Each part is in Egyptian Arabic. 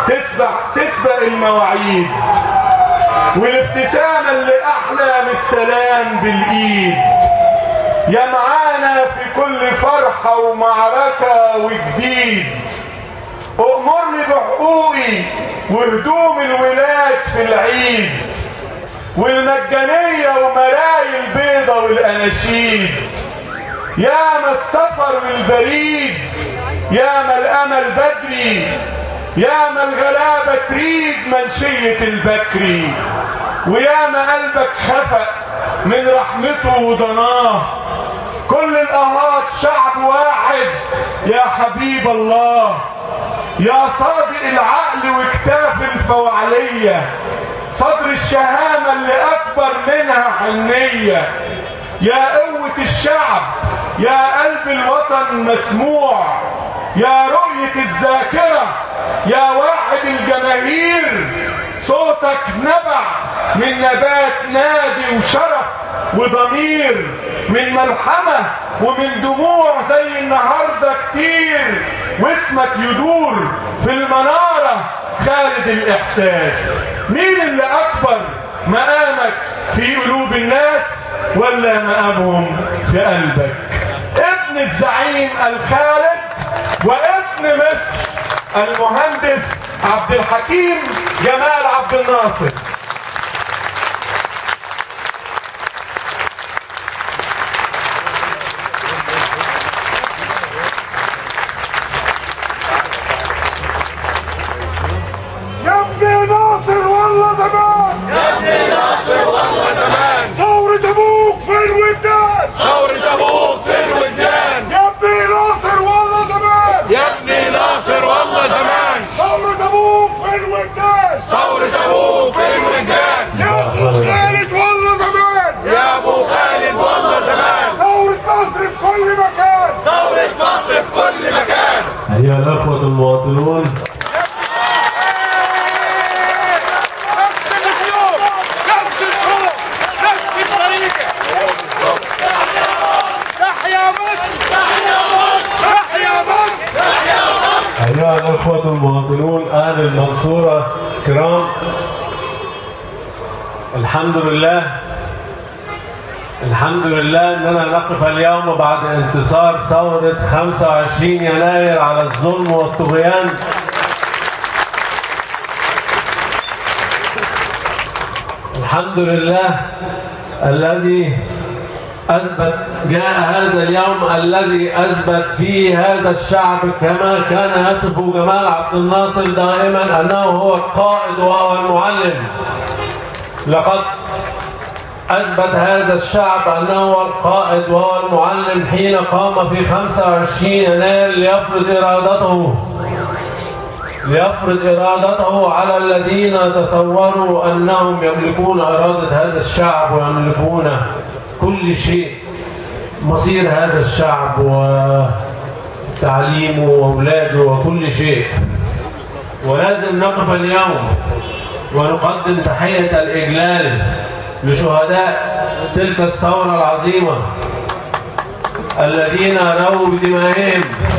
تسبح تسبق المواعيد والابتسامة اللي أحلى من السلام بالإيد يا معانا في كل فرحة ومعركة وجديد أمرني بحقوقي وهدوم الولاد في العيد والمجانية ومراي البيضة والأناشيد يا ما السفر والبريد يا ما الأمل بدري يا ما الغلابة تريد منشية البكري ويا ما قلبك خفق من رحمته وضناه كل الأهات شعب واحد يا حبيب الله يا صادق العقل وكتاف الفوعلية صدر الشهامة اللي أكبر منها حنية يا قوة الشعب يا قلب الوطن مسموع يا رؤية الذاكرة يا واحد الجماهير صوتك نبع من نبات نادي وشرف وضمير من ملحمة ومن دموع زي النهاردة كتير واسمك يدور في المنارة خالد الإحساس مين اللي أكبر مقامك في قلوب الناس ولا مقامهم في قلبك ابن الزعيم الخالد وابن مصر المهندس عبد الحكيم جمال عبد الناصر يا ابني ناصر والله زمان يا ابني ناصر والله زمان ثورة ابوك في الودان ثورة ابوك في الودان يا ابني ناصر والله زمان يا ابني ناصر والله زمان ثورة ابوك في الودان ثورة ابوك في الودان يا ابو خالد والله زمان يا ابو خالد والله زمان ثورة مصر في كل مكان ثورة مصر في كل مكان أيها الأخوة المواطنون نفس الاسلوب نفس الصوت نفس الطريقة تحيا مصر تحيا مصر تحيا مصر أيها الأخوة المواطنون أهل المنصورة الكرام الحمد لله الحمد لله أننا نقف اليوم بعد انتصار ثورة 25 يناير على الظلم والطغيان الحمد لله الذي أثبت جاء هذا اليوم الذي أثبت فيه هذا الشعب كما كان يصف جمال عبد الناصر دائما أنه هو القائد وهو المعلم لقد أثبت هذا الشعب أنه هو القائد وهو المعلم حين قام في 25 يناير ليفرض إرادته ليفرض إرادته على الذين تصوروا أنهم يملكون إرادة هذا الشعب ويملكون كل شيء مصير هذا الشعب وتعليمه وأولاده وكل شيء ولازم نقف اليوم ونقدم تحية الإجلال لشهداء تلك الثورة العظيمة الذين رووا بدمائهم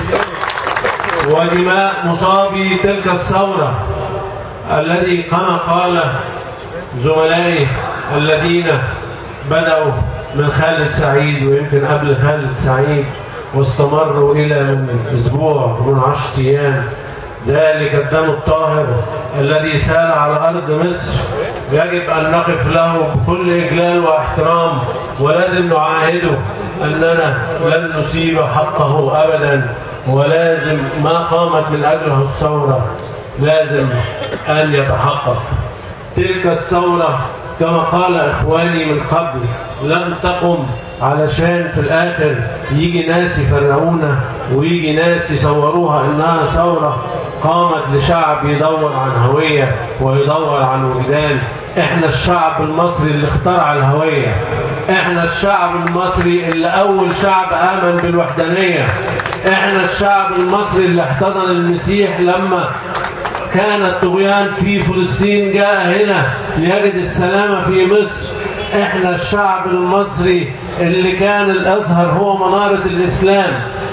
ودماء مصابي تلك الثورة الذي كما قال زملائي الذين بدأوا من خالد سعيد ويمكن قبل خالد سعيد واستمروا إلى من أسبوع ومن عشرة أيام ذلك الدم الطاهر الذي سال على أرض مصر يجب أن نقف له بكل إجلال واحترام ولازم نعاهده أننا لن نسيب حقه أبدا ولازم ما قامت من أجله الثورة لازم أن يتحقق تلك الثورة كما قال إخواني من قبل لم تقم علشان في الآخر يجي ناس يفرقونا ويجي ناس يصوروها إنها ثورة قامت لشعب يدور عن هوية ويدور عن وجدان احنا الشعب المصري اللي اخترع الهوية احنا الشعب المصري اللي اول شعب امن بالوحدانية احنا الشعب المصري اللي احتضن المسيح لما كان الطغيان في فلسطين جاء هنا ليجد السلامة في مصر احنا الشعب المصري اللي كان الازهر هو منارة الاسلام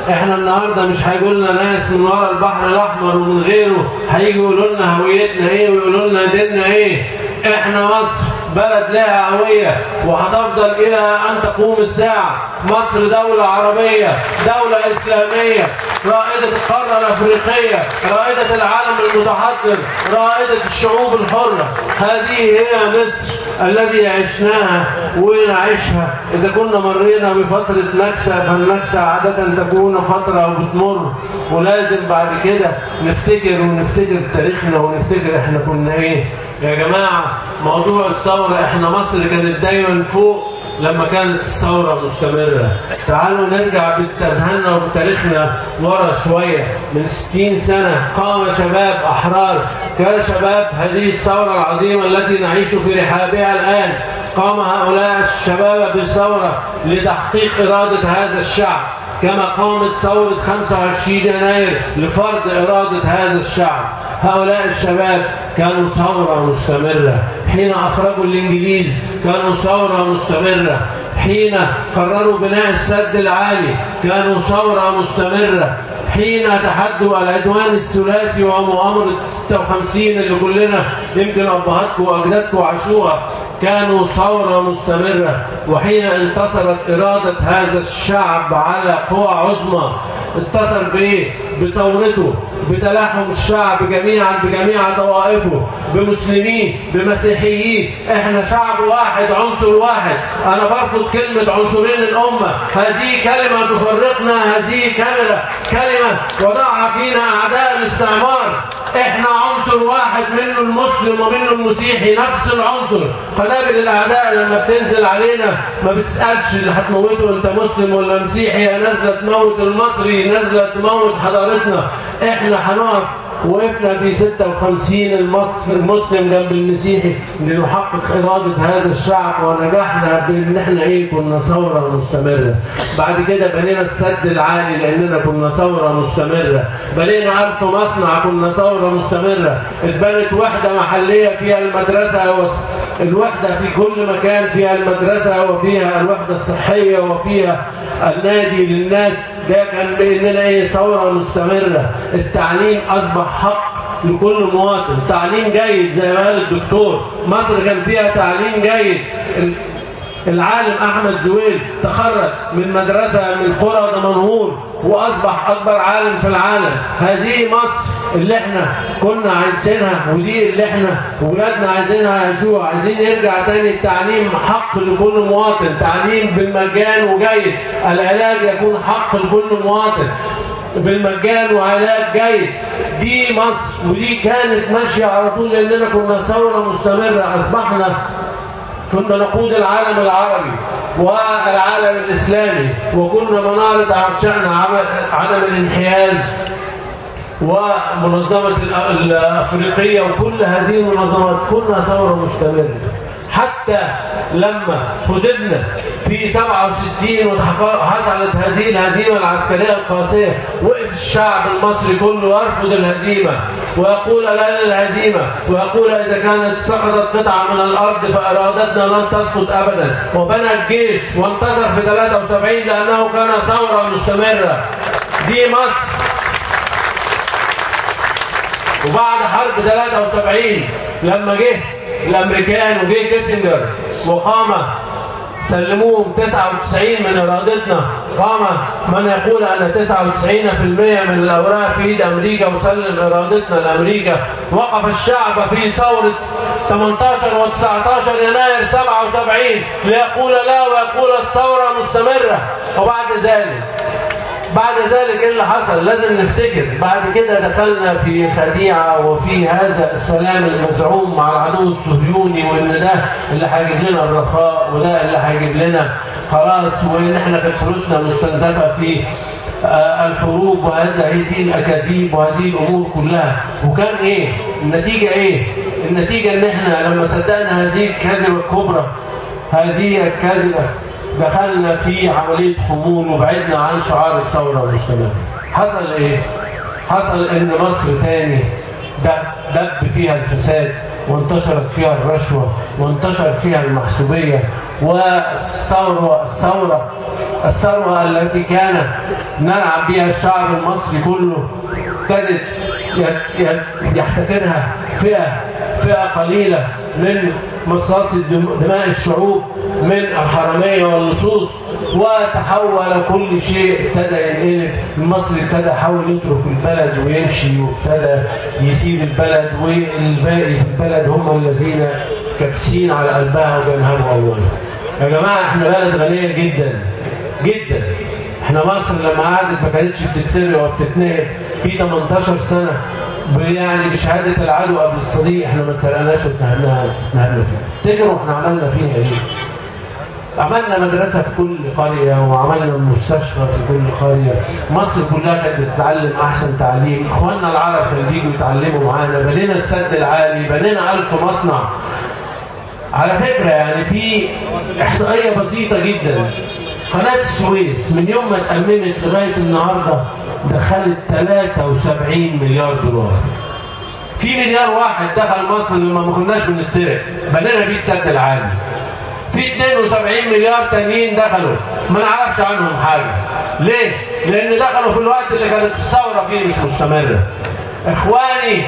احنا النهارده مش هيقول لنا ناس من ورا البحر الاحمر ومن غيره هيجوا يقولوا لنا هويتنا ايه ويقولوا لنا ديننا ايه احنا مصر بلد لها هوية وهتفضل إلى أن تقوم الساعة مصر دولة عربية دولة إسلامية رائدة القارة الأفريقية رائدة العالم المتحضر رائدة الشعوب الحرة هذه هي مصر الذي عشناها ونعيشها إذا كنا مرينا بفترة نكسة فالنكسة عادة تكون فترة وبتمر ولازم بعد كده نفتكر ونفتكر تاريخنا ونفتكر احنا كنا ايه يا جماعة موضوع الثورة احنا مصر كانت دايما فوق لما كانت الثورة مستمرة تعالوا نرجع بأذهاننا وبتاريخنا ورا شوية من 60 سنة قام شباب أحرار كشباب هذه الثورة العظيمة التي نعيش في رحابها الآن قام هؤلاء الشباب بالثورة لتحقيق إرادة هذا الشعب كما قامت ثورة 25 يناير لفرض إرادة هذا الشعب هؤلاء الشباب كانوا ثورة مستمرة حين أخرجوا الإنجليز كانوا ثورة مستمرة حين قرروا بناء السد العالي كانوا ثورة مستمرة حين تحدوا العدوان الثلاثي ومؤامرة 56 اللي كلنا يمكن أبهاتكم وأجدادكم عاشوها كانوا ثورة مستمرة وحين انتصرت إرادة هذا الشعب على قوى عظمى انتصر بإيه؟ بثورته بتلاحم الشعب جميعا بجميع طوائفه بمسلمين بمسيحيين احنا شعب واحد عنصر واحد انا برفض كلمة عنصرين الامة هذه كلمة تفرقنا هذه كلمة كلمة وضعها فينا اعداء الاستعمار احنا عنصر واحد منه المسلم ومنه المسيحي نفس العنصر قنابل الاعداء لما بتنزل علينا ما بتسالش اللي هتموته انت مسلم ولا مسيحي يا نازله تموت المصري نازله تموت حضارتنا احنا هنقف وقفنا في 56 المصر المسلم جنب المسيحي لنحقق إرادة هذا الشعب ونجحنا بأن احنا إيه كنا ثورة مستمرة بعد كده بنينا السد العالي لأننا كنا ثورة مستمرة بنينا ألف مصنع كنا ثورة مستمرة اتبنت وحدة محلية فيها المدرسة وس... الوحدة في كل مكان فيها المدرسة وفيها الوحدة الصحية وفيها النادي للناس ده كان باننا ايه ثوره مستمره التعليم اصبح حق لكل مواطن تعليم جيد زي ما قال الدكتور مصر كان فيها تعليم جيد العالم احمد زويل تخرج من مدرسه من قرى دمنهور واصبح اكبر عالم في العالم هذه مصر اللي احنا كنا عايشينها ودي اللي احنا ولادنا عايزينها يعيشوها عايزين يرجع تاني التعليم حق لكل مواطن تعليم بالمجان وجيد العلاج يكون حق لكل مواطن بالمجان وعلاج جيد دي مصر ودي كانت ماشيه على طول لاننا كنا ثوره مستمره اصبحنا كنا نقود العالم العربي والعالم الإسلامي وكنا منارة عشان عدم الانحياز ومنظمة الأفريقية وكل هذه المنظمات كنا ثورة مستمرة حتى لما هزمنا في 67 وحصلت هذه الهزيمة العسكرية القاسية وقف الشعب المصري كله يرفض الهزيمة ويقول لا للهزيمة ويقول إذا كانت سقطت قطعة من الأرض فإرادتنا لن تسقط أبدا وبنى الجيش وانتصر في 73 لأنه كان ثورة مستمرة دي مصر وبعد حرب 73 لما جه الامريكان وجه كيسنجر وقام سلموهم 99 من ارادتنا قام من يقول ان 99% من الاوراق في ايد امريكا وسلم ارادتنا لامريكا وقف الشعب في ثوره 18 و19 يناير 77 ليقول لا ويقول الثوره مستمره وبعد ذلك بعد ذلك ايه اللي حصل لازم نفتكر بعد كده دخلنا في خديعة وفي هذا السلام المزعوم مع العدو الصهيوني وان ده اللي هيجيب لنا الرخاء وده اللي هيجيب لنا خلاص وان احنا كانت فلوسنا مستنزفة في الحروب وهذا هذه الاكاذيب وهذه الامور كلها وكان ايه النتيجة ايه النتيجة ان احنا لما صدقنا هذه الكذبة الكبرى هذه الكذبة دخلنا في عملية خمول وبعدنا عن شعار الثورة المستمرة حصل ايه؟ حصل ان مصر تاني ده دب فيها الفساد وانتشرت فيها الرشوة وانتشر فيها المحسوبية والثورة الثورة الثروة التي كان نلعب بها الشعب المصري كله ابتدت يحتكرها فئة فئة قليلة من مصاص دماء الشعوب من الحرامية واللصوص وتحول كل شيء ابتدى ينقلب المصري ابتدى يحاول يترك البلد ويمشي وابتدى يسيب البلد والباقي في البلد هم الذين كابسين على قلبها وبينهبوا الله يا جماعة احنا بلد غنية جدا جدا احنا مصر لما قعدت ما كانتش بتتسرق وبتتنهب في 18 سنة يعني بشهادة العدو قبل الصديق احنا ما اتسرقناش واتنهبنا فيها تفتكروا احنا عملنا فيها ايه؟ عملنا مدرسة في كل قرية وعملنا مستشفى في كل قرية مصر كلها كانت بتتعلم أحسن تعليم إخواننا العرب كانوا بيجوا يتعلموا معانا بنينا السد العالي بنينا ألف مصنع على فكرة يعني في إحصائية بسيطة جدا قناة السويس من يوم ما اتأممت لغاية النهاردة دخلت 73 مليار دولار في مليار واحد دخل مصر لما ما كناش بنتسرق بنينا بيه السد العالي في 72 مليار تانيين دخلوا ما نعرفش عنهم حاجة ليه؟ لأن دخلوا في الوقت اللي كانت الثورة فيه مش مستمرة إخواني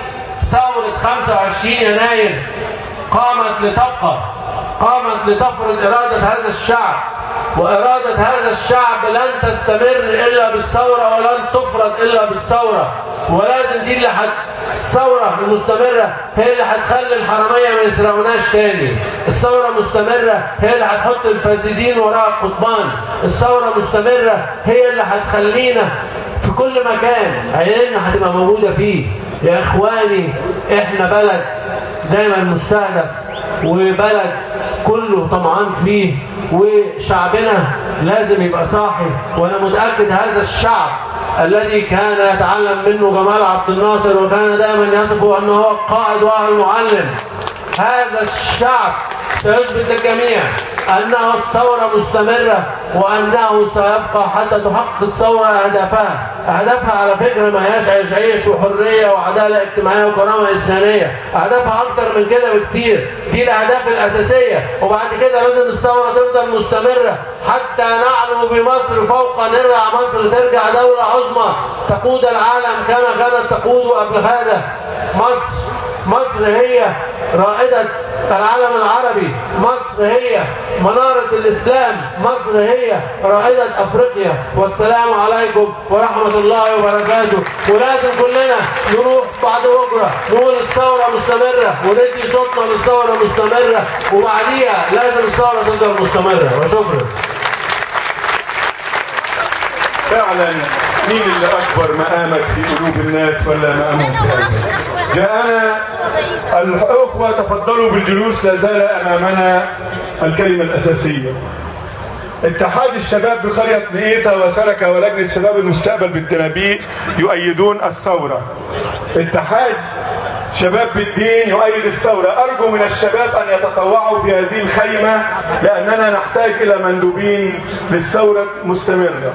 ثورة 25 يناير قامت لتبقى قامت لتفرض إرادة هذا الشعب وإرادة هذا الشعب لن تستمر إلا بالثورة ولن تفرض إلا بالثورة ولازم دي اللي حت... الثورة المستمرة هي اللي هتخلي الحرامية ما يسرقوناش تاني الثورة مستمرة هي اللي هتحط الفاسدين وراء القضبان الثورة مستمرة هي اللي هتخلينا في كل مكان عيننا هتبقى موجودة فيه يا إخواني إحنا بلد دايما مستهدف وبلد كله طمعان فيه وشعبنا لازم يبقى صاحي وانا متاكد هذا الشعب الذي كان يتعلم منه جمال عبد الناصر وكان دائما يصفه انه هو القائد وهو المعلم هذا الشعب سيثبت للجميع أنه الثورة مستمرة وأنه سيبقى حتى تحقق الثورة أهدافها أهدافها على فكرة ما هياش عيش عيش وحرية وعدالة اجتماعية وكرامة إنسانية أهدافها أكتر من كده بكتير دي الأهداف الأساسية وبعد كده لازم الثورة تفضل مستمرة حتى نعلو بمصر فوق نرجع مصر ترجع دولة عظمى تقود العالم كما كانت تقود قبل هذا مصر مصر هي رائدة العالم العربي مصر هي منارة الإسلام مصر هي رائدة أفريقيا والسلام عليكم ورحمة الله وبركاته ولازم كلنا نروح بعد بكرة نقول الثورة مستمرة وندي صوتنا للثورة مستمرة وبعديها لازم الثورة تفضل مستمرة وشكرا فعلا مين اللي أكبر مقامك في قلوب الناس ولا مقامهم في قلبك جاءنا الأخوة تفضلوا بالجلوس لا زال أمامنا الكلمة الأساسية اتحاد الشباب بقرية نقيطة وسلكة ولجنة شباب المستقبل بالتنابيق يؤيدون الثورة اتحاد شباب بالدين يؤيد الثورة أرجو من الشباب أن يتطوعوا في هذه الخيمة لأننا نحتاج إلى مندوبين للثورة مستمرة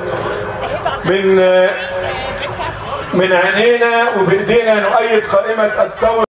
من من عينينا وبإيدينا نؤيد قائمة الثورة